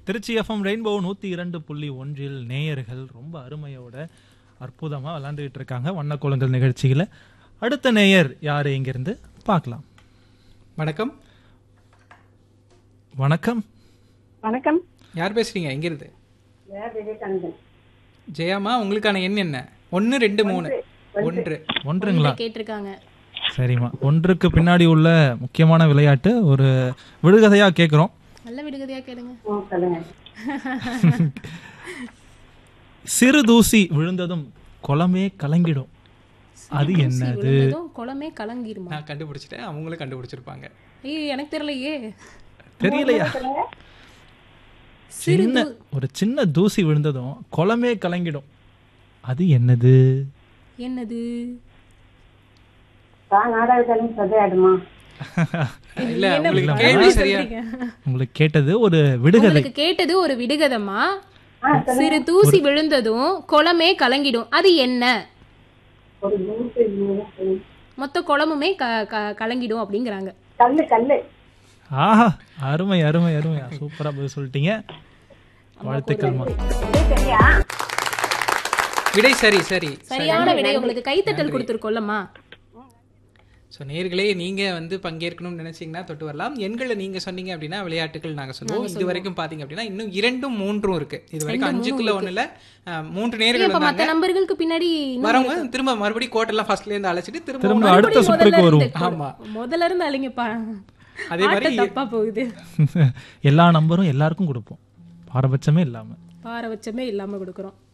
Trichy FM rainbow நூற்றி இரண்டு புள்ளி ஒன்றில் நேயர்கள் ரொம்ப அருமையோட அற்புதமாக விளாண்டுக்கிட்டு இருக்காங்க வண்ணக்கோலங்கள் நிகழ்ச்சியில் அடுத்த நேயர் யார் இங்கிருந்து பார்க்கலாம் வணக்கம் வணக்கம் வணக்கம் யார் பேசுறீங்க எங்கிருந்து வேற விவேகானந்தன் ஜெயாமா உங்களுக்கான எண் என்ன ஒன்று ரெண்டு மூணு ஒன்று ஒன்றுங்களா கேட்டிருக்காங்க சரிம்மா ஒன்றுக்கு பின்னாடி உள்ள முக்கியமான விளையாட்டு ஒரு விடுகதையாக கேட்குறோம் நல்ல விடுகதையா கேளுங்க ஆ, சொல்லுங்க சிறு தூசி விழுந்ததும் குளமே கலங்கிடும் அது தூசி என்னது விழுந்ததும் குளமே கலங்கிருமா நான் கண்டுபிடிச்சிட்டேன் அவங்களும் கண்டுபிடிச்சிருப்பாங்க ஐயோ எனக்கு தெரியலையே தெரியலையா சிறு சின்ன ஒரு சின்ன தூசி விழுந்ததும் குளமே கலங்கிடும் அது என்னது என்னது தான் நாடகத்தாலும் சதையாடுமா இல்ல என்ன உங்களுக்கு படம் கேள்வி சரியா சொல்றீங்க? உங்களுக்கு கேட்டது ஒரு விடுகதை உங்களுக்கு கேட்டது ஒரு விடுகதமா சிறு தூசி விழுந்ததும் குளமே கலங்கிடும் அது என்ன ஒரு நூற்று நூறு மொத்த குளமுமே க- க- கலங்கிடும் அப்படிங்கிறாங்க கல்லு கல்லு ஆஹா அருமை அருமை அருமை சூப்பரா பதில் சொல்லிட்டீங்க வாழ்த்துக்கள்மா இது சரியா விடை சரி சரி சரியான விடை உங்களுக்கு கைத்தட்டல் கொடுத்துருக்கோல்லம்மா ஸோ நேர்களே நீங்க வந்து பங்கேற்கணும்னு நினைச்சீங்கன்னா தொட்டு வரலாம் எண்களை நீங்க சொன்னீங்க அப்படின்னா விளையாட்டுகள் நாங்க சொல்லுவோம் இது வரைக்கும் பாத்தீங்க அப்படின்னா இன்னும் இரண்டும் மூன்றும் இருக்கு இது வரைக்கும் அஞ்சுக்குள்ள ஒண்ணுல அஹ், மூன்று நேர்கள் இப்ப வந்தாங்க மத்த நம்பர்களுக்கு பின்னாடி இன்னும் வரவங்க திரும்ப மறுபடியும் கோட்டெல்லாம் ஃபர்ஸ்ட்ல இருந்து அழைச்சிட்டு திரும்ப திரும்ப ஒண்ணு- அடுத்த மறுபடியும் சுற்றுக்கு முதல்ல வருவோம் இருந்து ஆமா. முதல்ல இருந்து அழிங்கப்பா அதே மாதிரி ஆட்டம் தப்பா போகுது எல்லா நம்பரும் எல்லாருக்கும் கொடுப்போம் பாரபட்சமே இல்லாம பாரபட்சமே இல்லாம கொடுக்குறோம்